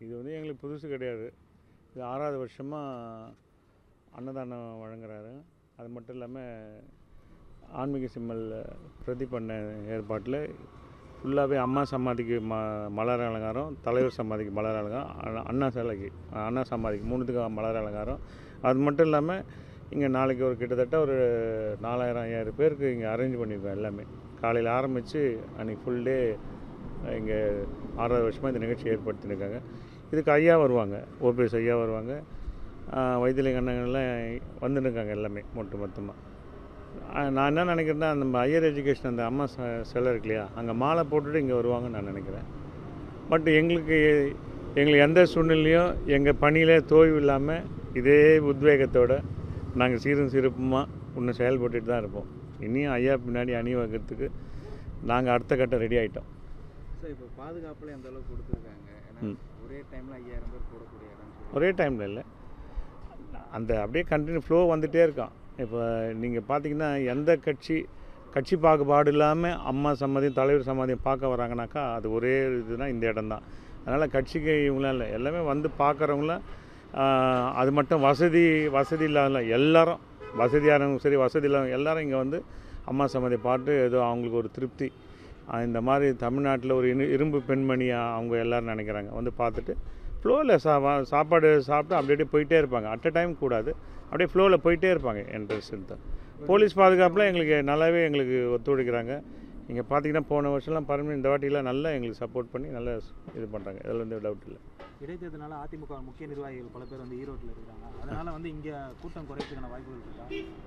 இது வந்து எங்களுக்கு புதுசு கிடையாது இது ஆறாவது வருஷமாக அன்னதானம் வழங்குறாரு அது மட்டும் இல்லாமல் ஆன்மீக சிம்மல் பிரதீப் பண்ண ஏற்பாட்டில் ஃபுல்லாகவே அம்மா சமாதிக்கு ம மலர் அலங்காரம் தலைவர் சமாதிக்கு மலர் அலங்காரம் அண்ணா- அண்ணா சிலைக்கு அண்ணா சமாதிக்கு மூணுத்துக்கு மலர் அலங்காரம் அது மட்டும் இல்லாமல் இங்கே நாளைக்கு ஒரு கிட்டத்தட்ட ஒரு நாலாயிரம் ஐயாயிரம் பேருக்கு இங்கே அரேஞ்ச் பண்ணியிருக்கோம் எல்லாமே காலையில் ஆரம்பித்து அன்றைக்கி ஃபுல் டே இங்கே ஆறாவது வருஷமாக இந்த நிகழ்ச்சி ஏற்படுத்தியிருக்காங்க இதுக்கு ஐயா வருவாங்க ஓபிஎஸ் ஐயா வருவாங்க ஆஹ் வைத்தியலிங்க அண்ணங்கள்லாம் வந்துருக்காங்க எல்லாமே மொட்டு மொத்தமாக நான் என்ன நினைக்கிறேன்னா நம்ம ஹையர் எஜுகேஷன் அந்த அம்மா ச சிலை இருக்கு இல்லையா அங்கே மாலை போட்டுட்டு இங்கே வருவாங்கன்னு நான் நினைக்கிறேன் பட் எங்களுக்கு எங்களுக்கு எந்த சூழ்நிலையும் எங்கள் பணியிலே தோய்வு இல்லாமல் இதே உத்வேகத்தோட நாங்கள் சீரும் சிறப்புமாக இன்னும் செயல்பட்டுட்டு தான் இருப்போம் இனியும் ஐயா பின்னாடி அணி வகுறதுக்கு நாங்கள் அடுத்த கட்டம் ரெடி ஆகிட்டோம் சார் இப்போ பாதுகாப்புல எந்த அளவுக்கு கொடுத்துருக்காங்க ஏன்னா ம். ஒரே டைம்ல ஐயாயிரம் பேர் கூடக்கூடிய இடம்னு சொல்லி ஒரே டைமில் இல்லை அந்த அப்படியே கண்டினியூ ஃப்ளோ வந்துகிட்டே இருக்கான் இப்போ நீங்கள் பார்த்தீங்கன்னா எந்த கட்சி கட்சி பாகுபாடு இல்லாமல் அம்மா சம்மதியும் தலைவர் சம்மதியும் பார்க்க வராங்கனாக்கா அது ஒரே இதுனா இந்த இடம் தான் அதனால் கட்சிக்கு இவங்களாம் இல்லை எல்லாமே வந்து பார்க்குறவங்களாம் அது மட்டும் வசதி வசதி இல்லாத எல்லாரும் வசதியானவங்க சரி வசதி இல்லாதவங்க எல்லாரும் இங்கே வந்து அம்மா சம்மதி பாட்டு ஏதோ அவங்களுக்கு ஒரு திருப்தி ஆஹ் இந்த மாதிரி தமிழ்நாட்டில் ஒரு இரு- இரும்பு பெண்மணியாக அவங்க எல்லாரும் நினைக்கிறாங்க வந்து பார்த்துட்டு ஃப்ளோவில் சா வா- சாப்பாடு சாப்பிட்டு அப்படியே அப்படியே போயிட்டே இருப்பாங்க அட் அ டைம் கூடாது அப்படியே ஃப்ளோவில் போயிட்டே இருப்பாங்க என்ட்ரன்ஸ் தான் போலீஸ் பாதுகாப்பில் எங்களுக்கு நல்லாவே எங்களுக்கு ஒத்துழைக்கிறாங்க இங்கே பார்த்தீங்கன்னா போன வருஷம்லாம் பர்மனெண்ட் இந்த வாட்டிலாம் நல்லா எங்களுக்கு சப்போர்ட் பண்ணி நல்லா இது பண்ணுறாங்க இதில் வந்து டவுட் இல்லை இடைத்தேர்தனால அதிமுக முக்கிய நிர்வாகிகள் பல பேர் வந்து ஈரோட்டில் இருக்காங்க அதனால வந்து இங்கே கூட்டம் குறைக்கிறதுக்கான வாய்ப்புகள் இருக்கா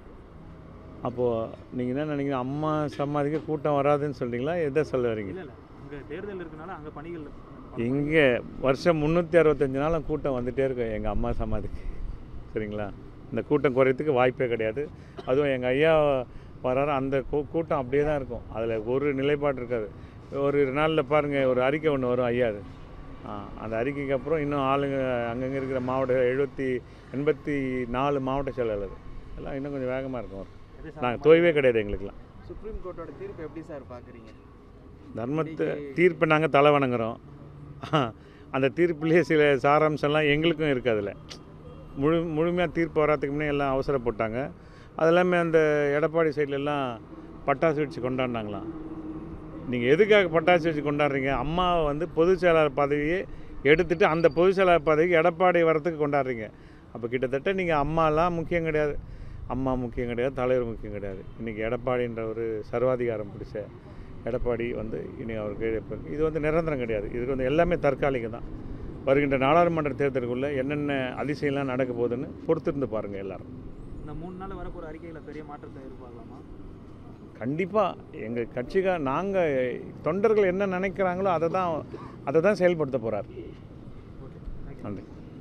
அப்போது நீங்கள் என்ன நினைக்கிறீங்க அம்மா சமாதிக்கு கூட்டம் வராதுன்னு சொல்கிறீங்களா எதை சொல்ல வரீங்க இல்லை இல்லை இங்கே தேர்தல் இருக்கனால அங்கே பணிகள் இங்கே வருஷம் முந்நூற்றி அறுபத்தஞ்சு நாளும் கூட்டம் வந்துகிட்டே இருக்கும் எங்கள் அம்மா சமாதிக்கு சரிங்களா இந்த கூட்டம் குறையத்துக்கு வாய்ப்பே கிடையாது அதுவும் எங்கள் ஐயா வராரு அந்த கூ- கூட்டம் அப்படியே தான் இருக்கும் அதில் ஒரு நிலைப்பாடு இருக்காது ஒரு நாளில் பாருங்கள் ஒரு அறிக்கை ஒன்று வரும் ஐயாது அந்த அறிக்கைக்கு அப்புறம் இன்னும் ஆளுங்க அங்கங்கே இருக்கிற மாவட்ட எழுபத்தி எண்பத்தி நாலு மாவட்ட செயலாளர் எல்லாம் இன்னும் கொஞ்சம் வேகமாக இருக்கும் நாங்கள் தொய்வே கிடையாது எங்களுக்கெல்லாம் சுப்ரீம் கோர்ட்டோட தீர்ப்பு எப்படி சார் பார்க்குறீங்க தர்மத்தை தீர்ப்பை நாங்கள் தலை வணங்குறோம் அந்த தீர்ப்புலேயே சில சாராம்சம்லாம் எங்களுக்கும் இருக்குது அதில் முழு முழுமையாக தீர்ப்பு வராதுக்கு முன்னே எல்லாம் அவசரப்பட்டாங்க அது எல்லாமே அந்த எடப்பாடி சைட்லலாம் பட்டாசு வெடிச்சு கொண்டாடினாங்களாம் நீங்கள் எதுக்காக பட்டாசு வச்சு கொண்டாடுறீங்க அம்மாவை வந்து பொதுச் செயலாளர் பதவியை எடுத்துட்டு அந்த பொதுச் செயலாளர் பதவிக்கு எடப்பாடி வரத்துக்கு கொண்டாடுறீங்க அப்போ கிட்டத்தட்ட நீங்கள் அம்மாலாம் முக்கியம் கிடையாது அம்மா முக்கியம் கிடையாது தலைவர் முக்கியம் கிடையாது இன்றைக்கி எடப்பாடின்ற ஒரு சர்வாதிகாரம் பிடிச்ச எடப்பாடி வந்து இனி அவர் கீழே இருப்பார். இது வந்து நிரந்தரம் கிடையாது இது வந்து எல்லாமே தற்காலிகம் தான் வருகின்ற நாடாளுமன்ற தேர்தலுக்குள்ளே என்னென்ன அதிசயம்லாம் நடக்க போகுதுன்னு பொறுத்திருந்து பாருங்கள் எல்லாரும் இந்த மூணு நாள் வரப்போகிற அறிக்கையில் பெரிய மாற்றத்தை எதிர்பார்க்கலாமா கண்டிப்பாக எங்கள் கட்சிக்கார் நாங்கள் தொண்டர்கள் என்ன நினைக்கிறாங்களோ அதை தான் அதை தான் செயல்படுத்த போகிறார் ஓகே தேங்க்யூ நன்றி